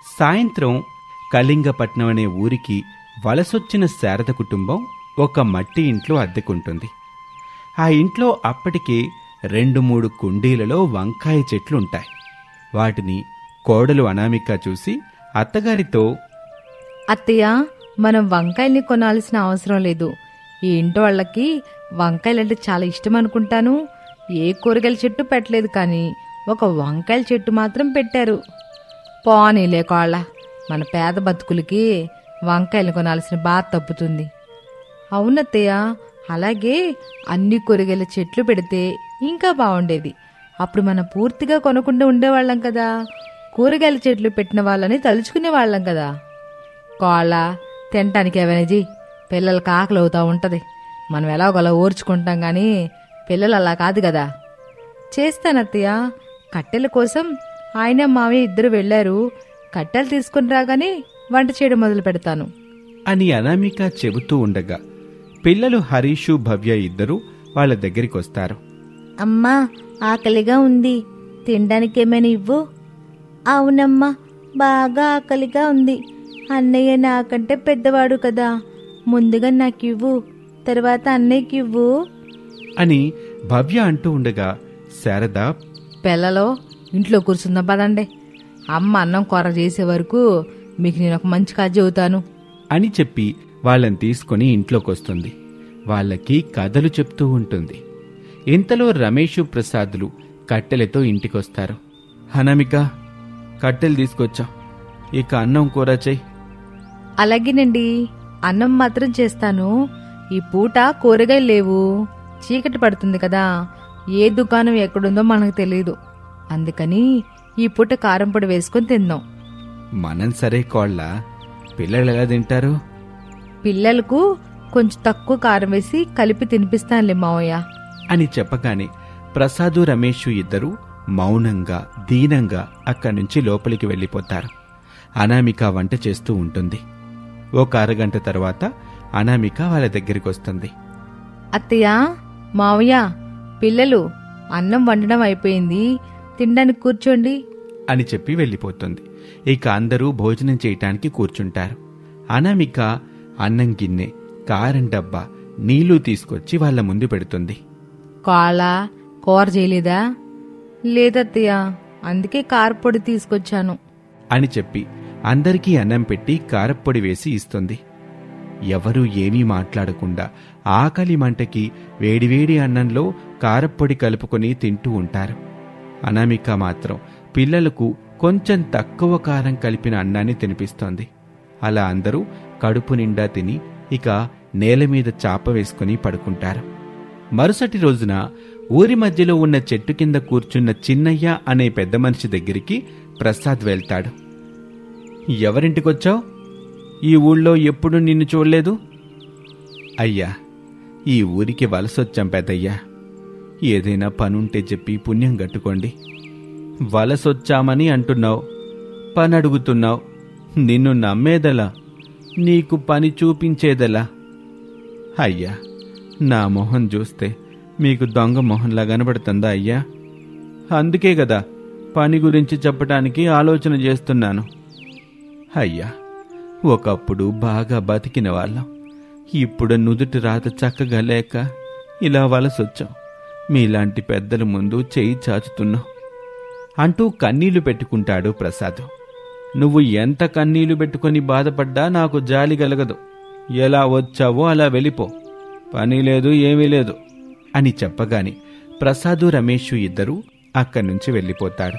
సాయంత్రం కళింగపట్నం అనే ఊరికి వలసొచ్చిన శారద కుటుంబం ఒక మట్టి ఇంట్లో అద్దెకుంటుంది ఆ ఇంట్లో అప్పటికే రెండు మూడు కుండీలలో వంకాయ చెట్లుంటాయి వాటిని కోడలు అనామిక చూసి అత్తగారితో అత్తయ్య మనం వంకాయల్ని కొనాల్సిన అవసరం లేదు ఈ ఇంటి వాళ్ళకి వంకాయలంటే చాలా ఇష్టం అనుకుంటాను ఏ కూరగాయల చెట్టు పెట్టలేదు కానీ ఒక వంకాయల చెట్టు మాత్రం పెట్టారు పోనీలే కోళ్ళ మన పేద బతుకులకి వంకాయలు కొనాల్సిన బాధ తప్పుతుంది అవునత్తయ్య అలాగే అన్ని కూరగాయల చెట్లు పెడితే ఇంకా బాగుండేది అప్పుడు మనం పూర్తిగా కొనకుండా ఉండేవాళ్ళం కదా కూరగాయల చెట్లు పెట్టిన వాళ్ళని తలుచుకునే వాళ్ళం కదా కోళ్ళ తినటానికి ఏమైనా పిల్లలకి ఆకలి అవుతా ఉంటది మనం ఎలాగోలా ఓర్చుకుంటాం కానీ పిల్లలు అలా కాదు కదా చేస్తానత్తయ్య కట్టెల కోసం ఆయన మావయ్య ఇద్దరు వెళ్ళారు కట్టెలు తీసుకుని రాగానే వంట చేయడం మొదలు పెడతాను అని అనామిక చెబుతూ ఉండగా పిల్లలు హరీషు భవ్య ఇద్దరూ వాళ్ళ దగ్గరికి వస్తారు అమ్మా ఆకలిగా ఉంది తినడానికి ఏమైనా ఇవ్వు అవునమ్మా బాగా ఆకలిగా ఉంది అన్నయ్య నాకంటే పెద్దవాడు కదా ముందుగా నాకు ఇవ్వు తర్వాత అన్నయ్యకి ఇవ్వు అని భవ్య అంటూ ఉండగా శారద పిల్లలో ఇంట్లో కూర్చుందాం పదండి అమ్మ అన్నం కూర చేసే వరకు మీకు నేను ఒక మంచి కథ చెబుతాను అని చెప్పి వాళ్ళని తీసుకొని ఇంట్లోకొస్తుంది వాళ్ళకి కథలు చెప్తూ ఉంటుంది ఇంతలో రమేషు ప్రసాదులు కట్టెలతో ఇంటికొస్తారు అనామిక కట్టెలు తీసుకొచ్చా ఇక అన్నం కూర చెయ్యి అలాగేనండి అన్నం మాత్రం చేస్తాను ఈ పూట కూరగాయలు లేవు చీకటి పడుతుంది కదా ఏ దుకాణం ఎక్కడుందో మనకు తెలియదు అందుకని ఈ పూట కారం పొడి వేసుకొని తిందాం మనం సరే కోళ్ళ పిల్లలు ఎలా తింటారు పిల్లలకు కొంచెం తక్కువ కారం వేసి కలిపి తినిపిస్తానులే మావయ్య అని చెప్పగానే ప్రసాదు రమేషు ఇద్దరూ మౌనంగా దీనంగా అక్కడి నుంచి లోపలికి వెళ్ళిపోతారు అనామిక వంట చేస్తూ ఉంటుంది ఒక అరగంట తర్వాత అనామిక వాళ్ళ దగ్గరికి వస్తుంది అత్తయ్య మావయ్య పిల్లలు అన్నం వండడం అయిపోయింది తినడానికి కూర్చోండి అని చెప్పి వెళ్ళిపోతుంది ఇక అందరూ భోజనం చేయటానికి కూర్చుంటారు అనామిక అన్నం గిన్నె కారం డబ్బా నీళ్లు తీసుకొచ్చి వాళ్ళ ముందు పెడుతుంది కాళ్ళ కూర చేయలేదా లేదత్తయ్య అందుకే కారపొడి తీసుకొచ్చాను అని చెప్పి అందరికీ అన్నం పెట్టి కారప్పొడి వేసి ఇస్తుంది ఎవరూ ఏమీ మాట్లాడకుండా ఆకలి మంటకి వేడివేడి అన్నంలో కారప్పొడి కలుపుకొని తింటూ ఉంటారు అనామిక మాత్రం పిల్లలకు కొంచెం తక్కువ కారం కలిపిన అన్నాన్ని తినిపిస్తోంది అలా అందరూ కడుపు నిండా తిని ఇక నేల మీద చాప వేసుకుని పడుకుంటారు మరుసటి రోజున ఊరి మధ్యలో ఉన్న చెట్టు కింద కూర్చున్న చిన్నయ్య అనే పెద్ద మనిషి దగ్గరికి ప్రసాద్ వెళ్తాడు ఎవరింటికొచ్చావు ఈ ఊళ్ళో ఎప్పుడు నిన్ను చూడలేదు అయ్యా ఈ ఊరికి వలసొచ్చాం పెద్దయ్యా ఏదైనా పనుంటే చెప్పి పుణ్యం కట్టుకోండి వలసొచ్చామని అంటున్నావు పని అడుగుతున్నావు నిన్ను నమ్మేదలా నీకు పని చూపించేదలా అయ్యా నా మొహం చూస్తే మీకు దొంగ మొహంలా కనబడుతుందా అయ్యా అందుకే కదా పని గురించి చెప్పటానికి ఆలోచన చేస్తున్నాను అయ్యా ఒకప్పుడు బాగా బతికిన వాళ్ళం ఇప్పుడు నుదుటి రాత చక్కగా లేక ఇలా వలసొచ్చాం మీలాంటి పెద్దల ముందు చేయి చాచుతున్నాం అంటూ కన్నీళ్లు పెట్టుకుంటాడు ప్రసాద్ నువ్వు ఎంత కన్నీళ్లు పెట్టుకొని బాధపడ్డా నాకు జాలి కలగదు ఎలా వచ్చావో అలా వెళ్ళిపో పని లేదు ఏమీ లేదు అని చెప్పగానే ప్రసాదు రమేష్ ఇద్దరూ అక్కడి నుంచి వెళ్ళిపోతాడు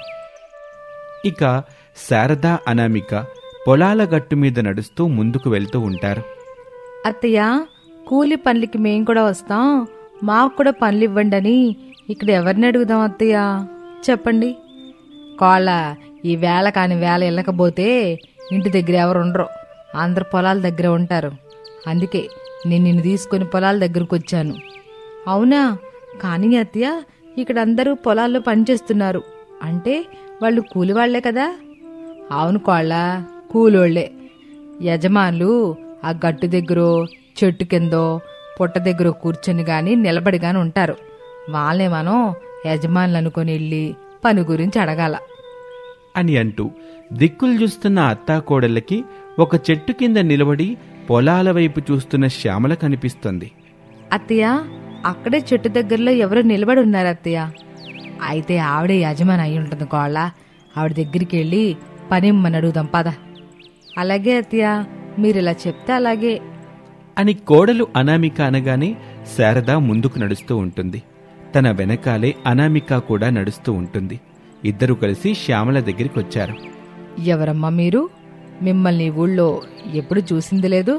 ఇక శారదా అనామిక పొలాల గట్టు మీద నడుస్తూ ముందుకు వెళ్తూ ఉంటారు అత్తయ్య కూలి పనులకి మేం కూడా వస్తాం మాకు కూడా పనులు ఇవ్వండి అని ఇక్కడ ఎవరిని అడుగుదాం అత్తయ్య చెప్పండి కోళ్ళ ఈ వేళ కాని వేళ వెళ్ళకపోతే ఇంటి దగ్గర ఎవరు ఉండరు అందరు పొలాల దగ్గర ఉంటారు అందుకే నేను నిన్ను తీసుకొని పొలాల దగ్గరకు వచ్చాను అవునా కానీ అత్తయ్య ఇక్కడ అందరూ పొలాల్లో పనిచేస్తున్నారు అంటే వాళ్ళు కూలి వాళ్లే కదా అవును కోళ్ళ కూలోళ్లే యజమానులు ఆ గట్టు దగ్గరో చెట్టు కిందో పుట్ట దగ్గర కూర్చొని గాని నిలబడి గాని ఉంటారు వాళ్ళే మనం యజమానులు అనుకొని వెళ్ళి పని గురించి అడగాల అని అంటూ దిక్కులు చూస్తున్న అత్తాకోడళ్ళకి ఒక చెట్టు కింద నిలబడి పొలాల వైపు చూస్తున్న శ్యామల కనిపిస్తుంది అత్తయ్య అక్కడే చెట్టు దగ్గరలో ఎవరో నిలబడి ఉన్నారు అత్తయ్య అయితే ఆవిడే యజమాని అయి ఉంటుంది కోళ్ళ ఆవిడ దగ్గరికి వెళ్ళి పని ఇమ్మని అడుగుదాం పద అలాగే అత్తయ్య మీరు ఇలా చెప్తే అలాగే అని కోడలు అనామిక అనగానే శారద ముందుకు నడుస్తూ ఉంటుంది తన వెనకాలే అనామిక కూడా నడుస్తూ ఉంటుంది ఇద్దరు కలిసి శ్యామల దగ్గరికి వచ్చారు ఎవరమ్మా మీరు మిమ్మల్ని ఈ ఊళ్ళో ఎప్పుడు చూసింది లేదు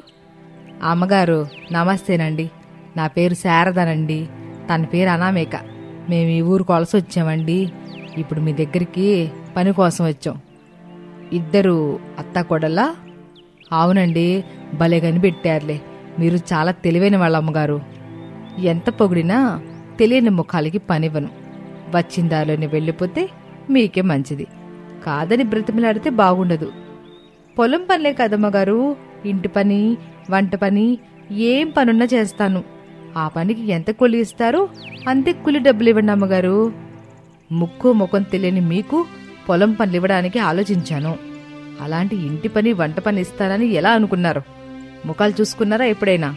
అమ్మగారు నమస్తేనండి నా పేరు శారదనండి తన పేరు అనామేక మేము ఈ ఊరు కొలసి వచ్చామండి ఇప్పుడు మీ దగ్గరికి పని కోసం వచ్చాం ఇద్దరు అత్త కొడలా అవునండి భలే కనిపెట్టారులే మీరు చాలా తెలివైన వాళ్ళ అమ్మగారు ఎంత పొగిడినా తెలియని ముఖాలకి పనివ్వను వచ్చిన దారిలోనే వెళ్ళిపోతే మీకే మంచిది కాదని బ్రతిమలాడితే బాగుండదు పొలం పనులే కదమ్మగారు ఇంటి పని వంట పని ఏం పనున్నా చేస్తాను ఆ పనికి ఎంత కూలి ఇస్తారో అంతే కూలి డబ్బులు ఇవ్వండి అమ్మగారు ముక్కు ముఖం తెలియని మీకు పొలం పనులు ఇవ్వడానికి ఆలోచించాను అలాంటి ఇంటి పని వంట పని ఇస్తానని ఎలా అనుకున్నారు ముఖాలు చూసుకున్నారా ఎప్పుడైనా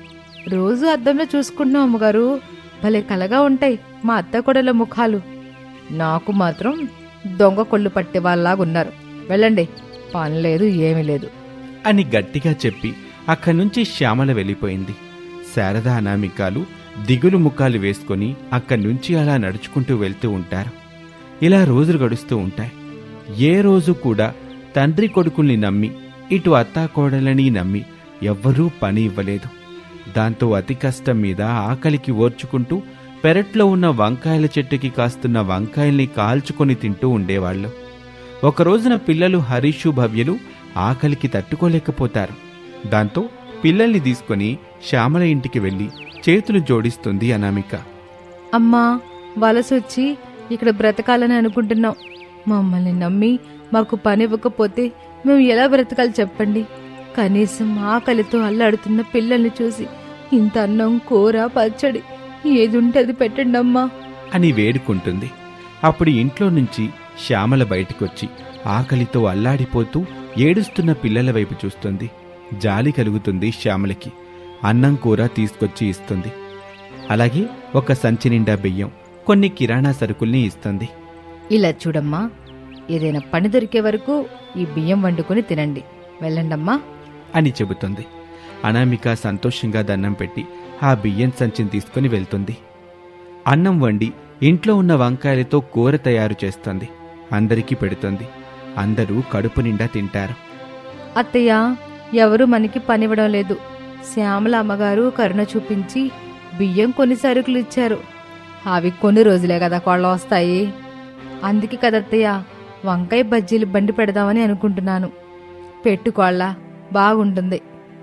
రోజు అద్దంలో చూసుకుంటున్నాం అమ్మగారు భలే కలగా ఉంటాయి మా అత్త కొడల ముఖాలు నాకు మాత్రం దొంగ కొళ్ళు పట్టే వాళ్ళలాగున్నారు వెళ్ళండి పని లేదు ఏమీ లేదు అని గట్టిగా చెప్పి అక్కడి నుంచి శ్యామల వెళ్ళిపోయింది శారద అనామికాలు దిగులు ముఖాలు వేసుకొని అక్కడి నుంచి అలా నడుచుకుంటూ వెళ్తూ ఉంటారు ఇలా రోజులు గడుస్తూ ఉంటాయి ఏ రోజు కూడా తండ్రి కొడుకుల్ని నమ్మి ఇటు అత్తాకోడలని నమ్మి ఎవ్వరూ పని ఇవ్వలేదు దాంతో అతి కష్టం మీద ఆకలికి ఓర్చుకుంటూ పెరట్లో ఉన్న వంకాయల చెట్టుకి కాస్తున్న వంకాయల్ని కాల్చుకొని తింటూ ఉండేవాళ్ళు ఒక రోజున పిల్లలు హరీషు భవ్యలు ఆకలికి తట్టుకోలేకపోతారు దాంతో పిల్లల్ని తీసుకొని శ్యామల ఇంటికి వెళ్ళి చేతులు జోడిస్తుంది అనామిక అమ్మా వలసొచ్చి ఇక్కడ బ్రతకాలని అనుకుంటున్నాం మమ్మల్ని నమ్మి మాకు పని ఇవ్వకపోతే మేము ఎలా బ్రతకాలి చెప్పండి కనీసం ఆకలితో అల్లాడుతున్న పిల్లల్ని చూసి ఇంత అన్నం కూర పచ్చడి ఏది ఉంటే అది పెట్టండి అమ్మా అని వేడుకుంటుంది అప్పుడు ఇంట్లో నుంచి శ్యామల బయటికొచ్చి ఆకలితో అల్లాడిపోతూ ఏడుస్తున్న పిల్లల వైపు చూస్తుంది జాలి కలుగుతుంది శ్యామలకి అన్నం కూర తీసుకొచ్చి ఇస్తుంది అలాగే ఒక సంచి నిండా బియ్యం కొన్ని కిరాణా సరుకుల్ని ఇస్తుంది ఇలా చూడమ్మా ఏదైనా పని దొరికే వరకు ఈ బియ్యం వండుకొని తినండి వెళ్ళండమ్మా అని చెబుతుంది అనామిక సంతోషంగా దండం పెట్టి ఆ బియ్యం సంచిని తీసుకుని వెళ్తుంది అన్నం వండి ఇంట్లో ఉన్న వంకాయలతో కూర తయారు చేస్తుంది అందరికీ పెడుతుంది అందరూ కడుపు నిండా తింటారు అత్తయ్య ఎవరు మనకి పనివ్వడం లేదు శ్యామల అమ్మగారు కరుణ చూపించి బియ్యం కొన్ని సరుకులు ఇచ్చారు అవి కొన్ని రోజులే కదా కోళ్ళ వస్తాయి అందుకే కదత్తయ్య వంకాయ బజ్జీలు బండి పెడదామని అనుకుంటున్నాను పెట్టుకోళ్ళ బాగుంటుంది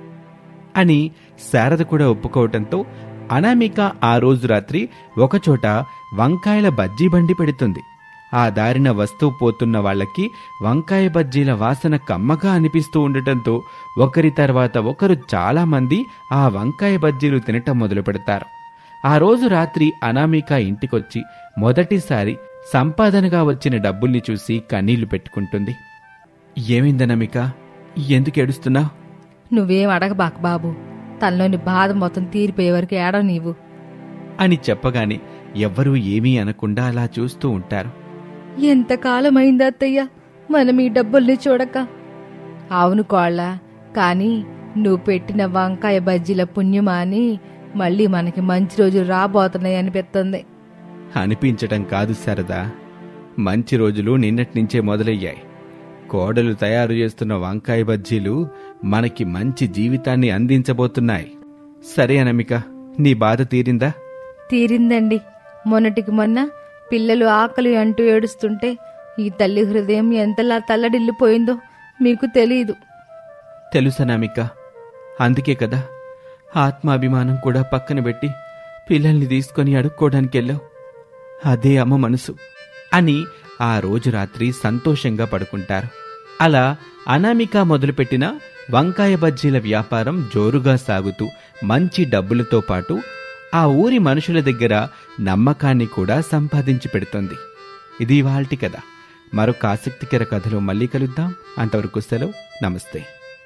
అని శారద కూడా ఒప్పుకోవటంతో అనామిక ఆ రోజు రాత్రి ఒకచోట వంకాయల బజ్జీ బండి పెడుతుంది ఆ దారిన వస్తూ పోతున్న వాళ్ళకి వంకాయ బజ్జీల వాసన కమ్మగా అనిపిస్తూ ఉండటంతో ఒకరి తర్వాత ఒకరు చాలా మంది ఆ వంకాయ బజ్జీలు తినటం మొదలు పెడతారు ఆ రోజు రాత్రి అనామిక ఇంటికొచ్చి మొదటిసారి సంపాదనగా వచ్చిన డబ్బుల్ని చూసి కన్నీళ్లు పెట్టుకుంటుంది ఏమైందనామిక ఎందుకు ఏడుస్తున్నావు నువ్వేం అడగబాక బాబు తనలోని బాధ మొత్తం తీరిపోయే వరకు ఏడవ నీవు అని చెప్పగానే ఎవ్వరూ ఏమీ అనకుండా అలా చూస్తూ ఉంటారు ఎంతకాలం అయిందా అత్తయ్య మనం ఈ డబ్బుల్ని చూడక అవును కోళ్ళ కానీ నువ్వు పెట్టిన వంకాయ బజ్జీల పుణ్యమా అని మళ్ళీ మనకి మంచి రోజులు రాబోతున్నాయి అనిపిస్తుంది అనిపించటం కాదు సరదా మంచి రోజులు నిన్నటి నుంచే మొదలయ్యాయి కోడలు తయారు చేస్తున్న వంకాయ బజ్జీలు మనకి మంచి జీవితాన్ని అందించబోతున్నాయి సరే అనమిక నీ బాధ తీరిందా తీరిందండి మొన్నటికి మొన్న పిల్లలు ఆకలి అంటూ ఏడుస్తుంటే ఈ తల్లి హృదయం ఎంతలా తల్లడిల్లిపోయిందో మీకు తెలియదు తెలుసనామిక అందుకే కదా ఆత్మాభిమానం కూడా పక్కన పెట్టి పిల్లల్ని తీసుకొని అడుక్కోవడానికి వెళ్ళావు అదే అమ్మ మనసు అని ఆ రోజు రాత్రి సంతోషంగా పడుకుంటారు అలా అనామిక మొదలుపెట్టిన వంకాయ బజ్జీల వ్యాపారం జోరుగా సాగుతూ మంచి డబ్బులతో పాటు ఆ ఊరి మనుషుల దగ్గర నమ్మకాన్ని కూడా సంపాదించి పెడుతుంది ఇది వాళ్ళటి కదా మరొక ఆసక్తికర కథలో మళ్ళీ కలుద్దాం అంతవరకు సెలవు నమస్తే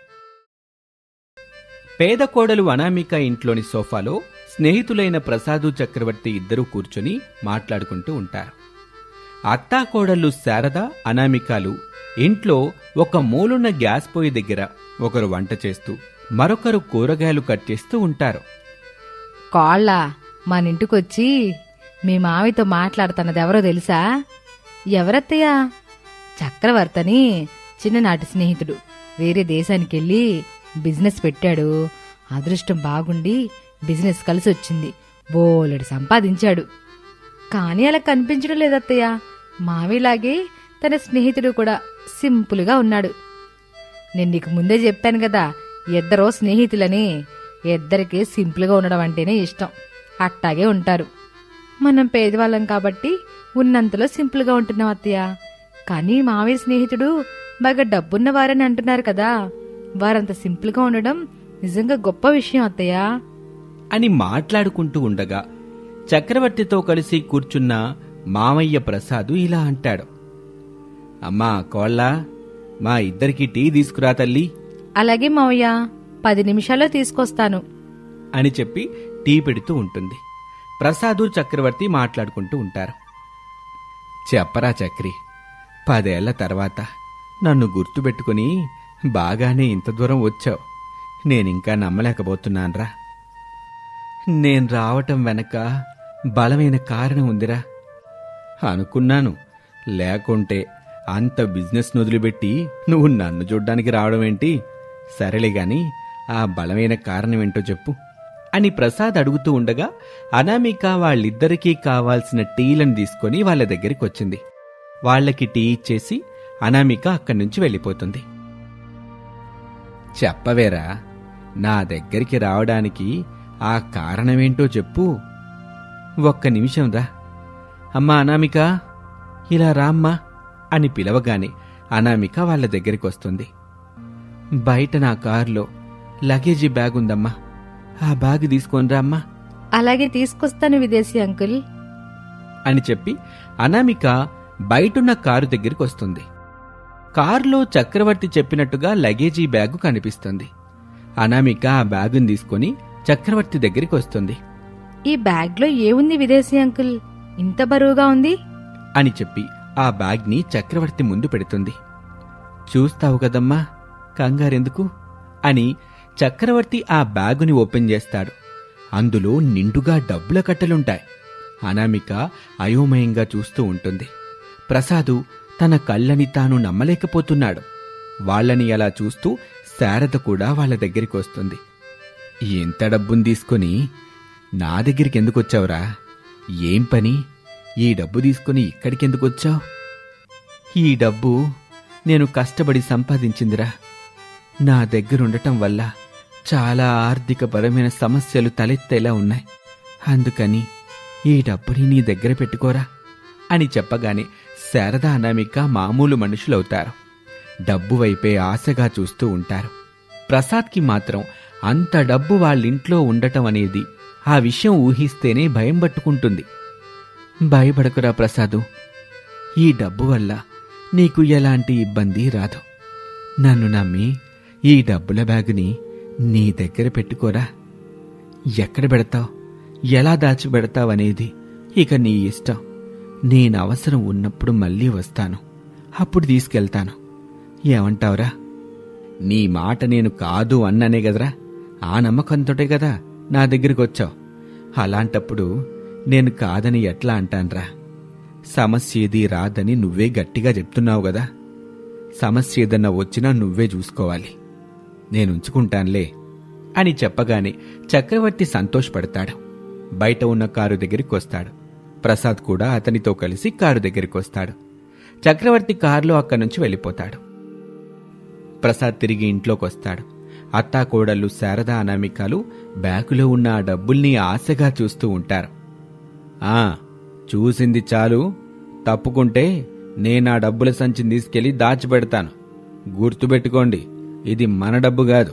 పేద కోడలు అనామిక ఇంట్లోని సోఫాలో స్నేహితులైన ప్రసాదు చక్రవర్తి ఇద్దరూ కూర్చొని మాట్లాడుకుంటూ ఉంటారు అత్తా కోడళ్ళు శారద అనామికాలు ఇంట్లో ఒక మూలున్న గ్యాస్ పొయ్యి దగ్గర ఒకరు వంట చేస్తూ మరొకరు కూరగాయలు కట్ చేస్తూ ఉంటారు కోళ్ళ మన ఇంటికొచ్చి మీ మావితో మాట్లాడుతున్నది ఎవరో తెలుసా ఎవరత్తయ్యా చక్రవర్తని చిన్ననాటి స్నేహితుడు వేరే దేశానికి వెళ్ళి బిజినెస్ పెట్టాడు అదృష్టం బాగుండి బిజినెస్ కలిసి వచ్చింది బోలెడు సంపాదించాడు కానీ అలా కనిపించడం లేదత్తయ్య మావిలాగే తన స్నేహితుడు కూడా సింపుల్గా ఉన్నాడు నేను నీకు ముందే చెప్పాను కదా ఇద్దరూ స్నేహితులని ఇద్దరికి సింపుల్గా ఉండడం అంటేనే ఇష్టం అట్టాగే ఉంటారు మనం పేదవాళ్ళం కాబట్టి ఉన్నంతలో సింపుల్గా ఉంటున్నాం అత్తయ్య కానీ మావయ్య స్నేహితుడు బాగా డబ్బున్న వారని అంటున్నారు కదా వారంత సింపుల్గా ఉండడం నిజంగా గొప్ప విషయం అత్తయ్య అని మాట్లాడుకుంటూ ఉండగా చక్రవర్తితో కలిసి కూర్చున్న మామయ్య ప్రసాదు ఇలా అంటాడు అమ్మా కోళ్ళ మా ఇద్దరికి టీ తీసుకురా తల్లి అలాగే మావయ్య పది నిమిషాల్లో తీసుకొస్తాను అని చెప్పి టీ పెడుతూ ఉంటుంది ప్రసాదు చక్రవర్తి మాట్లాడుకుంటూ ఉంటారు చెప్పరా చక్రి పదేళ్ల తర్వాత నన్ను గుర్తుపెట్టుకుని బాగానే ఇంత దూరం వచ్చావు నేనింకా నమ్మలేకపోతున్నాన్రా నేను రావటం వెనక బలమైన కారణం ఉందిరా అనుకున్నాను లేకుంటే అంత బిజినెస్ వదిలిపెట్టి నువ్వు నన్ను చూడ్డానికి రావడం ఏంటి సరేలే గాని ఆ బలమైన కారణం ఏంటో చెప్పు అని ప్రసాద్ అడుగుతూ ఉండగా అనామిక వాళ్ళిద్దరికీ కావాల్సిన టీలను తీసుకొని వాళ్ళ దగ్గరికి వచ్చింది వాళ్ళకి టీ ఇచ్చేసి అనామిక అక్కడి నుంచి వెళ్ళిపోతుంది చెప్పవేరా నా దగ్గరికి రావడానికి ఆ కారణమేంటో చెప్పు ఒక్క నిమిషం రా అమ్మా అనామిక ఇలా రామ్మా అని పిలవగానే అనామిక వాళ్ళ దగ్గరికి వస్తుంది బయట నా కారులో లగేజీ బ్యాగ్ ఉందమ్మా ఆ బ్యాగ్ తీసుకొని రా అమ్మా అలాగే తీసుకొస్తాను విదేశీ అంకుల్ అని చెప్పి అనామిక బయటున్న కారు దగ్గరికి వస్తుంది కారులో చక్రవర్తి చెప్పినట్టుగా లగేజీ బ్యాగు కనిపిస్తుంది అనామిక ఆ బ్యాగుని తీసుకొని చక్రవర్తి దగ్గరికి వస్తుంది ఈ బ్యాగ్లో ఏముంది విదేశీ అంకుల్ ఇంత బరువుగా ఉంది అని చెప్పి ఆ బ్యాగ్ని చక్రవర్తి ముందు పెడుతుంది చూస్తావు కదమ్మా కంగారెందుకు అని చక్రవర్తి ఆ బ్యాగుని ఓపెన్ చేస్తాడు అందులో నిండుగా డబ్బుల కట్టలుంటాయి అనామిక అయోమయంగా చూస్తూ ఉంటుంది ప్రసాదు తన కళ్ళని తాను నమ్మలేకపోతున్నాడు వాళ్ళని అలా చూస్తూ శారద కూడా వాళ్ళ దగ్గరికి వస్తుంది ఎంత డబ్బుని తీసుకొని నా దగ్గరికి ఎందుకు వచ్చావురా ఏం పని ఈ డబ్బు తీసుకుని ఇక్కడికి ఎందుకు వచ్చావు ఈ డబ్బు నేను కష్టపడి సంపాదించిందిరా నా దగ్గరుండటం వల్ల చాలా ఆర్థికపరమైన సమస్యలు తలెత్తేలా ఉన్నాయి అందుకని ఈ డబ్బుని నీ దగ్గర పెట్టుకోరా అని చెప్పగానే శారద అనామిక మామూలు మనుషులవుతారు డబ్బు వైపే ఆశగా చూస్తూ ఉంటారు ప్రసాద్కి మాత్రం అంత డబ్బు వాళ్ళింట్లో ఉండటం అనేది ఆ విషయం ఊహిస్తేనే భయం పట్టుకుంటుంది భయపడకురా ప్రసాదు ఈ డబ్బు వల్ల నీకు ఎలాంటి ఇబ్బంది రాదు నన్ను నమ్మి ఈ డబ్బుల బ్యాగుని నీ దగ్గర పెట్టుకోరా ఎక్కడ పెడతావు ఎలా దాచిపెడతావనేది ఇక నీ ఇష్టం నేను అవసరం ఉన్నప్పుడు మళ్ళీ వస్తాను అప్పుడు తీసుకెళ్తాను ఏమంటావురా నీ మాట నేను కాదు అన్ననే కదరా ఆ నమ్మకంతోటే కదా నా దగ్గరికి వచ్చావు అలాంటప్పుడు నేను కాదని ఎట్లా అంటాన్రా సమస్య ఏది రాదని నువ్వే గట్టిగా చెప్తున్నావు కదా సమస్య ఏదన్నా వచ్చినా నువ్వే చూసుకోవాలి నేను ఉంచుకుంటాన్లే అని చెప్పగానే చక్రవర్తి సంతోషపడతాడు బయట ఉన్న కారు దగ్గరికి వస్తాడు ప్రసాద్ కూడా అతనితో కలిసి కారు దగ్గరికి వస్తాడు చక్రవర్తి కారులో అక్కడి నుంచి వెళ్ళిపోతాడు ప్రసాద్ తిరిగి ఇంట్లోకి వస్తాడు అత్తా కోడళ్ళు శారదా అనామికాలు బ్యాగులో ఉన్న ఆ డబ్బుల్ని ఆశగా చూస్తూ ఉంటారు ఆ చూసింది చాలు తప్పుకుంటే నేను ఆ డబ్బుల సంచిని తీసుకెళ్లి దాచిపెడతాను గుర్తుపెట్టుకోండి ఇది మన డబ్బు కాదు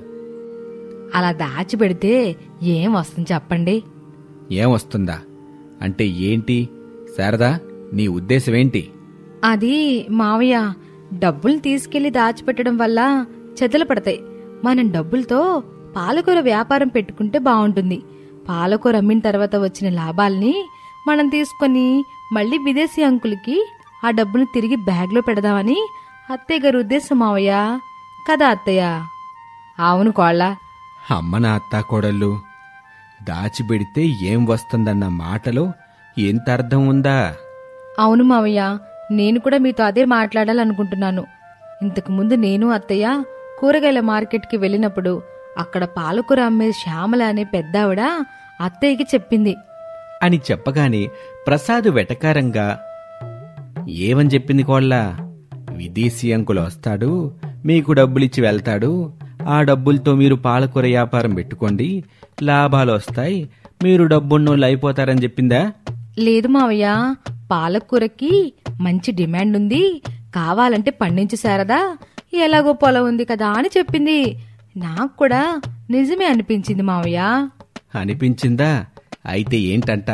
అలా దాచిపెడితే ఏం వస్తుంది చెప్పండి ఏమొస్తుందా అంటే ఏంటి శారదా నీ ఉద్దేశమేంటి అది మావయ్య డబ్బులు తీసుకెళ్లి దాచిపెట్టడం వల్ల చెదలు పడతాయి మనం డబ్బులతో పాలకూర వ్యాపారం పెట్టుకుంటే బాగుంటుంది పాలకూర అమ్మిన తర్వాత వచ్చిన లాభాల్ని మనం తీసుకొని మళ్ళీ విదేశీ అంకులకి ఆ డబ్బును తిరిగి బ్యాగ్లో పెడదామని అత్తయ్య గారి ఉద్దేశం మావయ్య కదా అత్తయ్య అవును కోళ్ళ అమ్మ నా అత్తా కోడళ్ళు దాచిపెడితే ఏం వస్తుందన్న మాటలో ఎంత అర్థం ఉందా అవును మావయ్య నేను కూడా మీతో అదే మాట్లాడాలనుకుంటున్నాను ఇంతకు ముందు నేను అత్తయ్య కూరగాయల మార్కెట్కి వెళ్ళినప్పుడు అక్కడ పాలకూర అమ్మే శ్యామల అనే పెద్దావిడ అత్తయ్యకి చెప్పింది అని చెప్పగానే ప్రసాద్ వెటకారంగా ఏమని చెప్పింది కోళ్ళ విదేశీ అంకులు వస్తాడు మీకు డబ్బులిచ్చి వెళ్తాడు ఆ డబ్బులతో మీరు పాలకూర వ్యాపారం పెట్టుకోండి లాభాలు వస్తాయి మీరు డబ్బున్నోళ్ళు అయిపోతారని చెప్పిందా లేదు మావయ్య పాలకూరకి మంచి డిమాండ్ ఉంది కావాలంటే పండించు శారదా ఎలాగో పొలం ఉంది కదా అని చెప్పింది నాకు కూడా నిజమే అనిపించింది మావయ్య అనిపించిందా అయితే ఏంటంట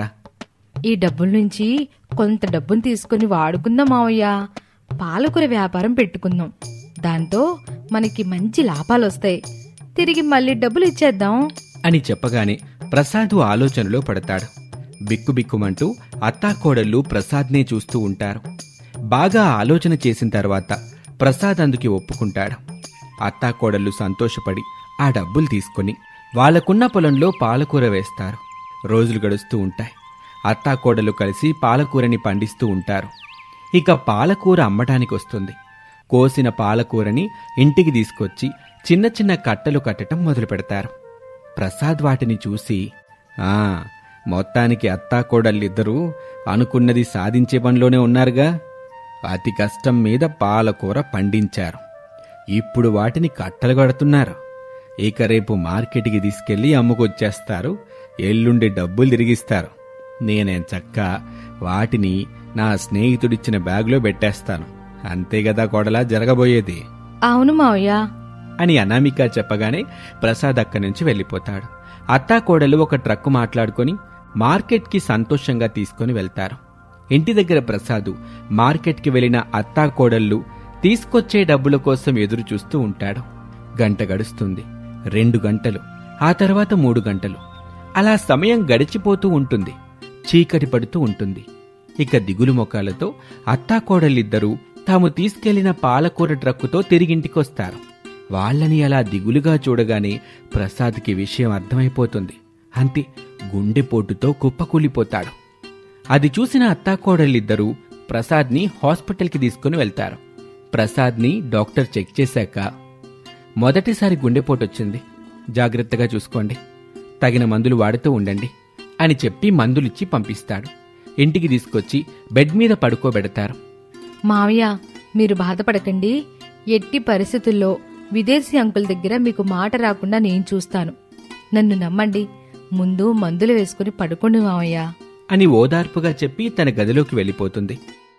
ఈ డబ్బుల నుంచి కొంత డబ్బును తీసుకుని వాడుకుందాం మావయ్య పాలకూర వ్యాపారం పెట్టుకుందాం దాంతో మనకి మంచి లాభాలు వస్తాయి తిరిగి మళ్ళీ డబ్బులు ఇచ్చేద్దాం అని చెప్పగానే ప్రసాద్ ఆలోచనలో పడతాడు బిక్కుబిక్కుమంటూ అత్తాకోడళ్ళు ప్రసాద్నే చూస్తూ ఉంటారు బాగా ఆలోచన చేసిన తర్వాత ప్రసాద్ అందుకి ఒప్పుకుంటాడు అత్తాకోడళ్ళు సంతోషపడి ఆ డబ్బులు తీసుకొని వాళ్ళకున్న పొలంలో పాలకూర వేస్తారు రోజులు గడుస్తూ ఉంటాయి అత్తాకోడలు కలిసి పాలకూరని పండిస్తూ ఉంటారు ఇక పాలకూర అమ్మటానికి వస్తుంది కోసిన పాలకూరని ఇంటికి తీసుకొచ్చి చిన్న చిన్న కట్టలు కట్టడం మొదలు పెడతారు ప్రసాద్ వాటిని చూసి ఆ మొత్తానికి అత్తాకోడళ్ళిద్దరూ అనుకున్నది సాధించే పనిలోనే ఉన్నారుగా అతి కష్టం మీద పాలకూర పండించారు ఇప్పుడు వాటిని కట్టలు కడుతున్నారు ఇక రేపు మార్కెట్కి తీసుకెళ్లి అమ్ముకొచ్చేస్తారు ఎల్లుండి డబ్బులు తిరిగిస్తారు నేనేం చక్క వాటిని నా స్నేహితుడిచ్చిన బ్యాగులో పెట్టేస్తాను అంతే కదా కోడలా జరగబోయేది అవును మావయ్య అని అనామిక చెప్పగానే ప్రసాద్ అక్కడి నుంచి వెళ్ళిపోతాడు అత్తాకోడలు ఒక ట్రక్కు మాట్లాడుకొని మార్కెట్కి సంతోషంగా తీసుకొని వెళ్తారు ఇంటి దగ్గర ప్రసాదు మార్కెట్కి వెళ్లిన అత్తాకోడళ్ళు తీసుకొచ్చే డబ్బుల కోసం ఎదురు చూస్తూ ఉంటాడు గంట గడుస్తుంది రెండు గంటలు ఆ తర్వాత మూడు గంటలు అలా సమయం గడిచిపోతూ ఉంటుంది చీకటి పడుతూ ఉంటుంది ఇక దిగులు మొఖాలతో అత్తాకోడళ్ళిద్దరూ తాము తీసుకెళ్లిన పాలకూర ట్రక్కుతో తిరిగింటికొస్తారు వాళ్ళని అలా దిగులుగా చూడగానే ప్రసాద్కి విషయం అర్థమైపోతుంది అంతే గుండెపోటుతో కుప్పకూలిపోతాడు అది చూసిన అత్తాకోడళ్ళిద్దరూ ప్రసాద్ని హాస్పిటల్కి తీసుకుని వెళ్తారు ప్రసాద్ని డాక్టర్ చెక్ చేశాక మొదటిసారి గుండెపోటు వచ్చింది జాగ్రత్తగా చూసుకోండి తగిన మందులు వాడుతూ ఉండండి అని చెప్పి మందులిచ్చి పంపిస్తాడు ఇంటికి తీసుకొచ్చి బెడ్ మీద పడుకోబెడతారు మావయ్య మీరు బాధపడకండి ఎట్టి పరిస్థితుల్లో విదేశీ అంకుల్ దగ్గర మీకు మాట రాకుండా నేను చూస్తాను నన్ను నమ్మండి ముందు మందులు వేసుకుని పడుకోండి మావయ్య అని ఓదార్పుగా చెప్పి తన గదిలోకి వెళ్ళిపోతుంది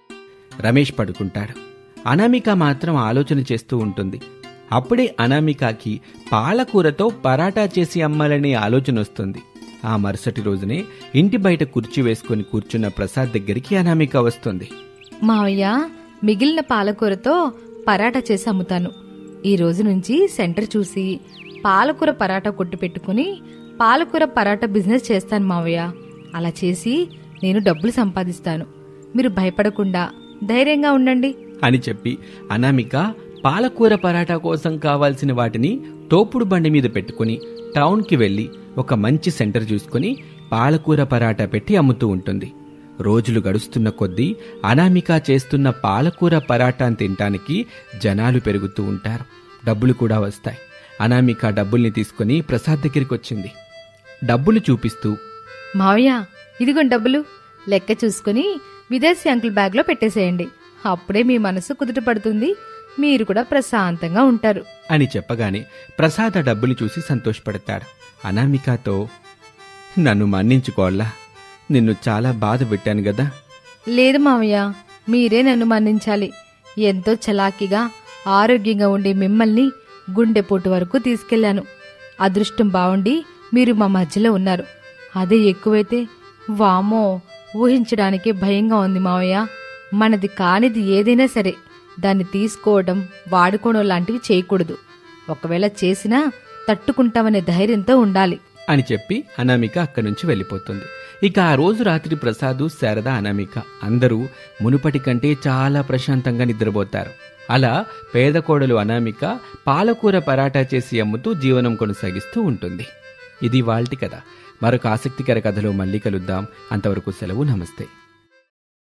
రమేష్ పడుకుంటాడు అనామిక మాత్రం ఆలోచన చేస్తూ ఉంటుంది అప్పుడే అనామికకి పాలకూరతో పరాటా చేసి అమ్మాలనే ఆలోచన వస్తుంది ఆ మరుసటి రోజునే ఇంటి బయట కుర్చీ వేసుకుని కూర్చున్న ప్రసాద్ దగ్గరికి అనామిక వస్తుంది మావయ్య మిగిలిన పాలకూరతో పరాటా చేసి అమ్ముతాను ఈ రోజు నుంచి సెంటర్ చూసి పాలకూర పరాటా కొట్టు పెట్టుకుని పాలకూర పరాటా బిజినెస్ చేస్తాను మావయ్య అలా చేసి నేను డబ్బులు సంపాదిస్తాను మీరు భయపడకుండా ధైర్యంగా ఉండండి అని చెప్పి అనామిక పాలకూర పరాటా కోసం కావాల్సిన వాటిని తోపుడు బండి మీద పెట్టుకుని టౌన్కి వెళ్ళి ఒక మంచి సెంటర్ చూసుకుని పాలకూర పరాటా పెట్టి అమ్ముతూ ఉంటుంది రోజులు గడుస్తున్న కొద్దీ అనామిక చేస్తున్న పాలకూర పరాటాను తినటానికి జనాలు పెరుగుతూ ఉంటారు డబ్బులు కూడా వస్తాయి అనామిక డబ్బుల్ని తీసుకుని ప్రసాద్ దగ్గరికి వచ్చింది డబ్బులు చూపిస్తూ మావయ్య ఇదిగోండి డబ్బులు లెక్క చూసుకుని విదేశీ అంకుల్ బ్యాగ్లో పెట్టేసేయండి అప్పుడే మీ మనసు కుదుట పడుతుంది మీరు కూడా ప్రశాంతంగా ఉంటారు అని చెప్పగానే ప్రసాద్ ఆ డబ్బులు చూసి సంతోషపడతాడు అనామికతో నన్ను మన్నించుకోవాలా నిన్ను చాలా బాధ పెట్టాను కదా లేదు మావయ్య మీరే నన్ను మన్నించాలి ఎంతో చలాకీగా ఆరోగ్యంగా ఉండే మిమ్మల్ని గుండెపోటు వరకు తీసుకెళ్లాను అదృష్టం బావుండి మీరు మా మధ్యలో ఉన్నారు అదే ఎక్కువైతే వామో ఊహించడానికే భయంగా ఉంది మావయ్య మనది కానిది ఏదైనా సరే దాన్ని తీసుకోవడం వాడుకోవడం లాంటివి చేయకూడదు ఒకవేళ చేసినా తట్టుకుంటామనే ధైర్యంతో ఉండాలి అని చెప్పి అనామిక అక్కడి నుంచి వెళ్ళిపోతుంది ఇక ఆ రోజు రాత్రి ప్రసాదు శారద అనామిక అందరూ మునుపటి కంటే చాలా ప్రశాంతంగా నిద్రపోతారు అలా పేద కోడలు అనామిక పాలకూర పరాటా చేసి అమ్ముతూ జీవనం కొనసాగిస్తూ ఉంటుంది ఇది వాల్టి కథ మరొక ఆసక్తికర కథలో మళ్ళీ కలుద్దాం అంతవరకు సెలవు నమస్తే